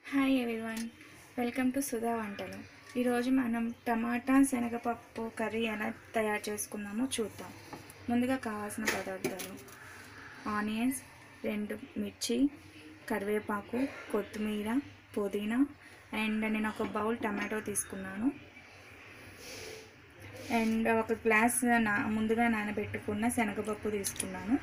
Hi everyone welcome to Sudha వంటలు ఈరోజు మనం టమాటా శనగపప్పు కర్రీ ఎలా తయారు చేసుకుందామో చూద్దాం ముందుగా కావాల్సిన పదార్థాలు ఆనియన్స్ రెండు మిర్చి కరివేపాకు కొత్తిమీర పుదీనా అండ్ నేను ఒక బౌల్ టమాటో తీసుకున్నాను అండ్ ఒక గ్లాస్ నా ముందుగా నానబెట్టుకున్న శనగపప్పు తీసుకున్నాను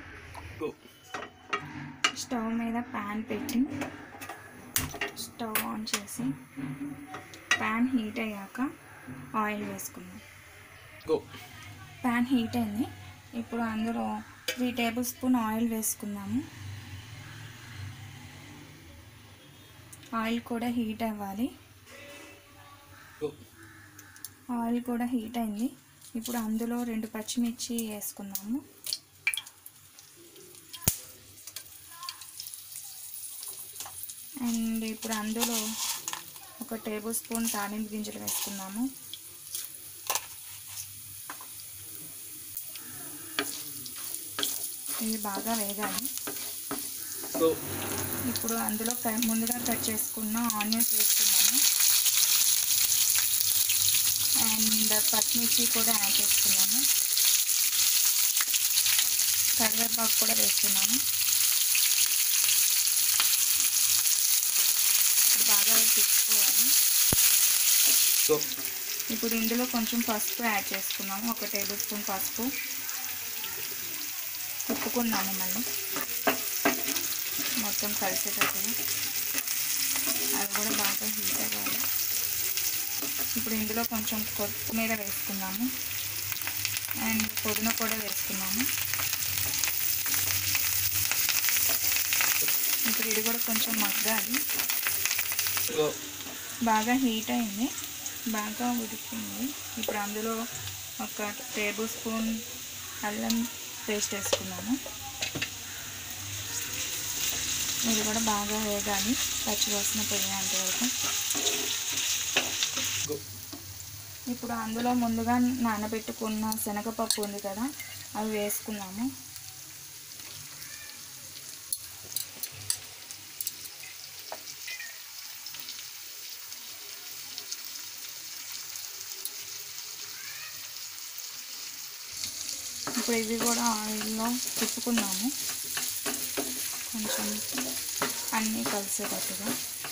స్టవ్ మీద ప్యాన్ పెట్టి స్టవ్ ఆన్ చేసి ప్యాన్ హీట్ అయ్యాక ఆయిల్ వేసుకుందాం గో ప్యాన్ హీట్ అయింది ఇప్పుడు అందులో త్రీ టేబుల్ స్పూన్ ఆయిల్ వేసుకుందాము ఆయిల్ కూడా హీట్ అవ్వాలి గో ఆయిల్ కూడా హీట్ అయింది ఇప్పుడు అందులో రెండు పచ్చిమిర్చి వేసుకుందాము అండ్ ఇప్పుడు అందులో ఒక టేబుల్ స్పూన్ తాలింపు గింజలు వేసుకుందాము ఇవి బాగా వేగాలి గో ఇప్పుడు అందులో క- ముందుగా కట్ చేసుకున్న ఆనియన్స్ వేసుకున్నాము అండ్ పచ్చిమిర్చి కూడా యాడ్ చేసుకున్నాము కరివేపాకు కూడా వేస్తున్నాము ఇప్పుడు బాగా తిప్పుకోవాలి గో ఇప్పుడు ఇందులో కొంచెం పసుపు యాడ్ చేసుకున్నాము ఒక టేబుల్ స్పూన్ పసుపు తిప్పుకున్నాము మళ్ళీ మొత్తం కలిసేటట్టుగా అది కూడా బాగా హీట్ అవ్వాలి ఇప్పుడు ఇందులో కొంచెం కొత్తిమీర వేసుకున్నాము అండ్ పుదీనా కూడా వేసుకున్నాము ఇప్పుడు ఇది కూడా కొంచెం మగ్గాలి గో బాగా హీట్ అయింది బాగా ఉడికింది ఇప్పుడు అందులో ఒక టేబుల్ స్పూన్ అల్లం పేస్ట్ వేసుకున్నాను ఇది కూడా బాగా వేగాలి పచ్చివాసన పోయేంత వరకు గో ఇప్పుడు అందులో ముందుగా నానబెట్టుకున్న శనగపప్పు ఉంది కదా అవి వేసుకున్నాము ఇప్పుడు ఇవి కూడా ఆయిల్లో తిప్పుకున్నాము కొంచెం అన్నీ కలిసేటట్టుగా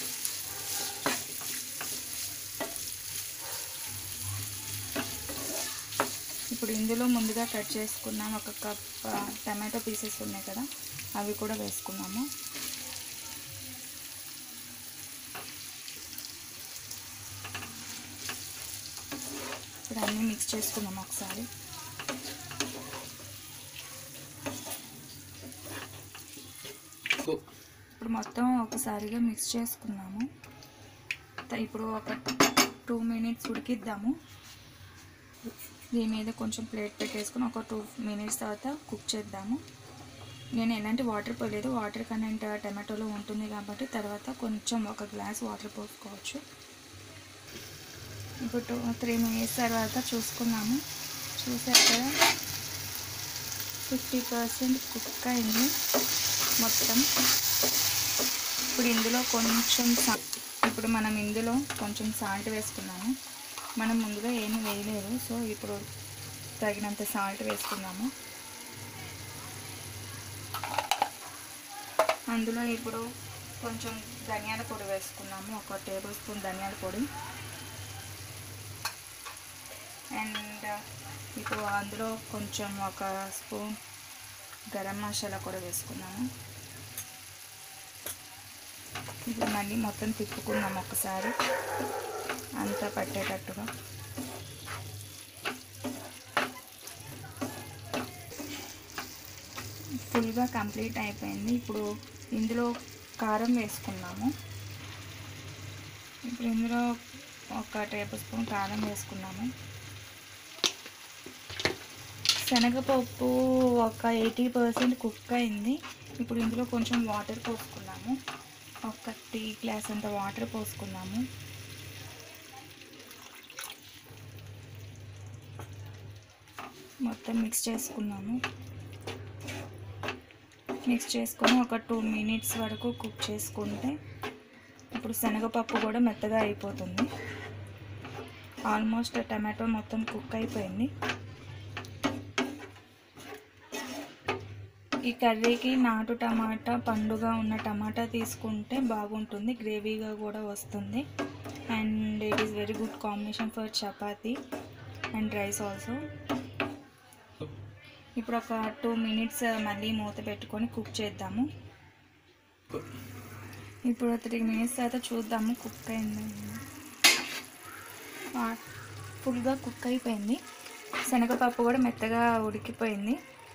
ఇప్పుడు ఇందులో ముందుగా కట్ చేసుకున్నాం ఒక కప్ ఆ, టమాటో పీసెస్ ఉన్నాయి కదా అవి కూడా వేసుకున్నాము ఇప్పుడు అన్నీ మిక్స్ చేసుకున్నాము ఒకసారి గో ఇప్పుడు మొత్తం ఒకసారిగా మిక్స్ చేసుకున్నాము త- ఇప్పుడు ఒక టూ మినిట్స్ ఉడికిద్దాము దీని మీద కొంచెం ప్లేట్ పెట్టేసుకుని ఒక టూ మినిట్స్ తర్వాత కుక్ చేద్దాము నేను ఎలాంటి వాటర్ పోయలేదు వాటర్ కంటెంట్ టమాటోలో ఉంటుంది కాబట్టి తర్వాత కొంచెం ఒక గ్లాస్ వాటర్ పోసుకోవచ్చు ఇప్పుడు టూ త్రీ మినిట్స్ తర్వాత చూసుకున్నాము చూసారు కదా ఫిఫ్టీ పర్సెంట్ కుక్ అయింది మొత్తం ఇప్పుడు ఇందులో కొంచెం సా ఇప్పుడు మనం ఇందులో కొంచెం సాల్ట్ వేసుకున్నాము మనం ముందుగా ఏమీ వేయలేదు సో ఇప్పుడు తగినంత సాల్ట్ వేసుకున్నాము అందులో ఇప్పుడు కొంచెం ధనియాల పొడి వేసుకున్నాము ఒక టేబుల్ స్పూన్ ధనియాల పొడి అండ్ ఇప్పుడు అందులో కొంచెం ఒక స్పూన్ గరం మసాలా కూడా వేసుకున్నాము ఇప్పుడు మళ్ళీ మొత్తం తిప్పుకున్నాము ఒకసారి అంతా పట్టేటట్టుగా ఫుల్గా కంప్లీట్ అయిపోయింది ఇప్పుడు ఇందులో కారం వేసుకున్నాము ఇప్పుడు ఇందులో ఒక టేబుల్ స్పూన్ కారం వేసుకున్నాము శనగపప్పు ఒక ఎయిటీ పర్సెంట్ కుక్ అయింది ఇప్పుడు ఇందులో కొంచెం వాటర్ పోసుకున్నాము ఒక టీ గ్లాస్ అంత వాటర్ పోసుకున్నాము మొత్తం మిక్స్ చేసుకున్నాము మిక్స్ చేసుకొని ఒక టూ మినిట్స్ వరకు కుక్ చేసుకుంటే ఇప్పుడు శనగపప్పు కూడా మెత్తగా అయిపోతుంది ఆల్మోస్ట్ టమాటో మొత్తం కుక్ అయిపోయింది ఈ కర్రీకి నాటు టమాటా పండుగ ఉన్న టమాటా తీసుకుంటే బాగుంటుంది గ్రేవీగా కూడా వస్తుంది and it is very good combination for chapati and rice also ఇప్పుడు ఒక టూ మినిట్స్ మళ్ళీ మూత పెట్టుకొని కుక్ చేద్దాము ఇప్పుడు త్రీ మినిట్స్ తర్వాత చూద్దాము కుక్ అయింది ఫుల్గా కుక్ అయిపోయింది శనగపప్పు కూడా మెత్తగా ఉడికిపోయింది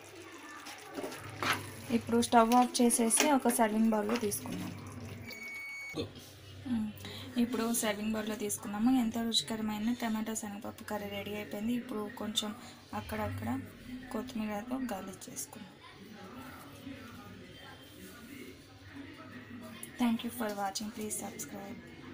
ఇప్పుడు స్టవ్ ఆఫ్ చేసేసి ఒక సర్వింగ్ బౌల్లో తీసుకుందాం మ్మ్. ఇప్పుడు సర్వింగ్ బౌల్లో తీసుకున్నాము ఎంతో రుచికరమైన టమాటో శనగపప్పు కర్రీ రెడీ అయిపోయింది ఇప్పుడు కొంచెం అక్కడక్కడ కొత్తిమీరతో గార్లిక్ చేసుకుందాం thank you for watching please subscribe